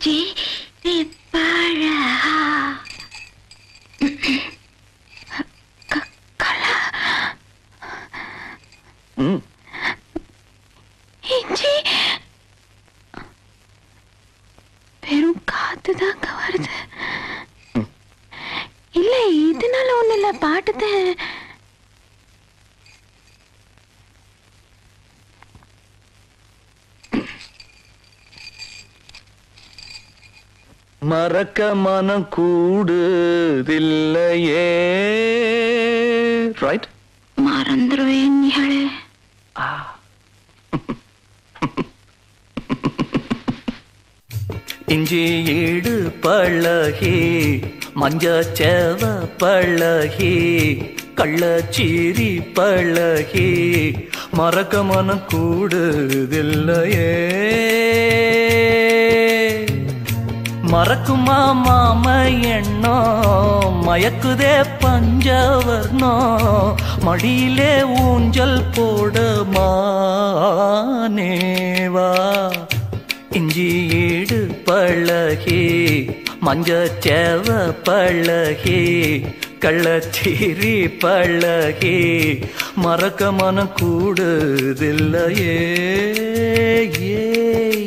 இஞ்சி பழகா ம் இஞ்சி வெறும் காத்து தாங்க வருது இல்ல இதனால ஒண்ணு இல்ல பாட்டுத மறக்க மனம் கூடுதில்லையே ரைட் மறந்துருவேன் நிகழே இஞ்சி ஈடு பழகி மஞ்சச்சேவ பழகி கள்ளச்சீரி பழகி மறக்க மனம் கூடுதில்லையே மறக்குமா மாம எண்ணம் மயக்குதே பஞ்சவர்ணோ மடியிலே ஊஞ்சல் போட மானேவா இஞ்சி ஈடு பழகி மஞ்சச்சேவ பழகி கள்ளச்சீரி பழகி மறக்க மனம் கூடுதில்லையே ஏய்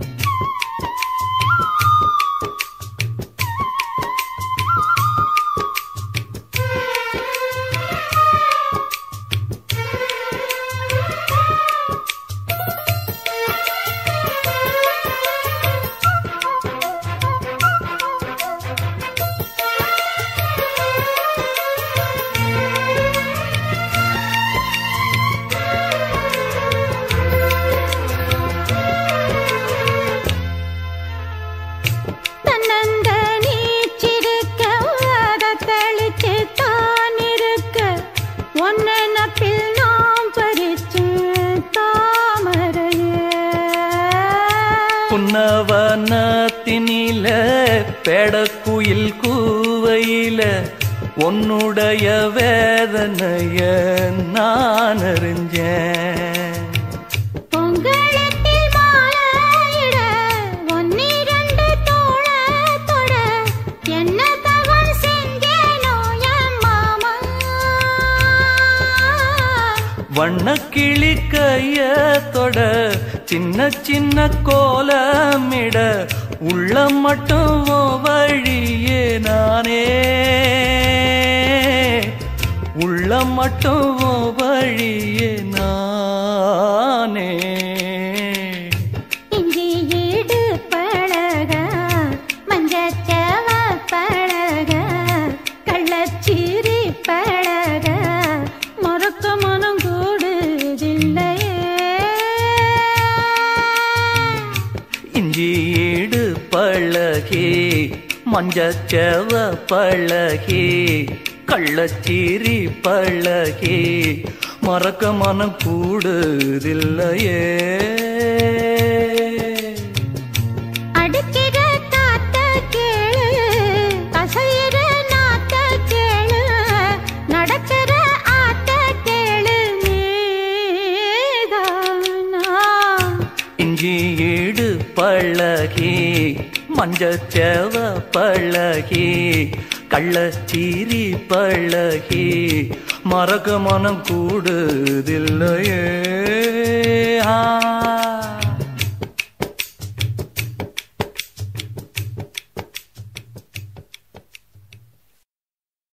தன்னந்த நீச்சிருக்க அத தெளிச்சு தான் இருக்க ஒன்ன நப்பில் நாம் பறிச்சு தாமரையே புன்னவனத்தினில பெடக்குயில் கூவையில உன்னுடைய வேதனைய நான் அறிஞ்சேன் பொங்கலத்தில் மாலையிட ஒன்னிரண்டு தோள தொட என்ன தவம் செஞ்சேனோ என் மாமா வண்ணக்கிளி கைய தொட சின்ன சின்ன கோலமிட உள்ளம் மட்டும் உன் வழியே நானே உள்ளம் மட்டும் உன் வழியே நானே இஞ்சி ஈடு பழக மஞ்சச்சவ பழக கள்ளச்சீரி பழக மறக்க மனம் கூடுதில்லையே இஞ்சி ஈடு பழகி மஞ்சச்செவ பழகி கள்ளச்சீரி பழகி மறக்க மனம் கூடுதில்லையே அடிக்கிற காத்த கேளு அசையிற நாத்த கேளு நடக்கிற ஆட்ட கேளு நீதானா இஞ்சி ஈடு பழகி மஞ்சச்செவ பழகி கள்ளச்சீரி பழகி மறக்க மனம் கூடுதில்லையே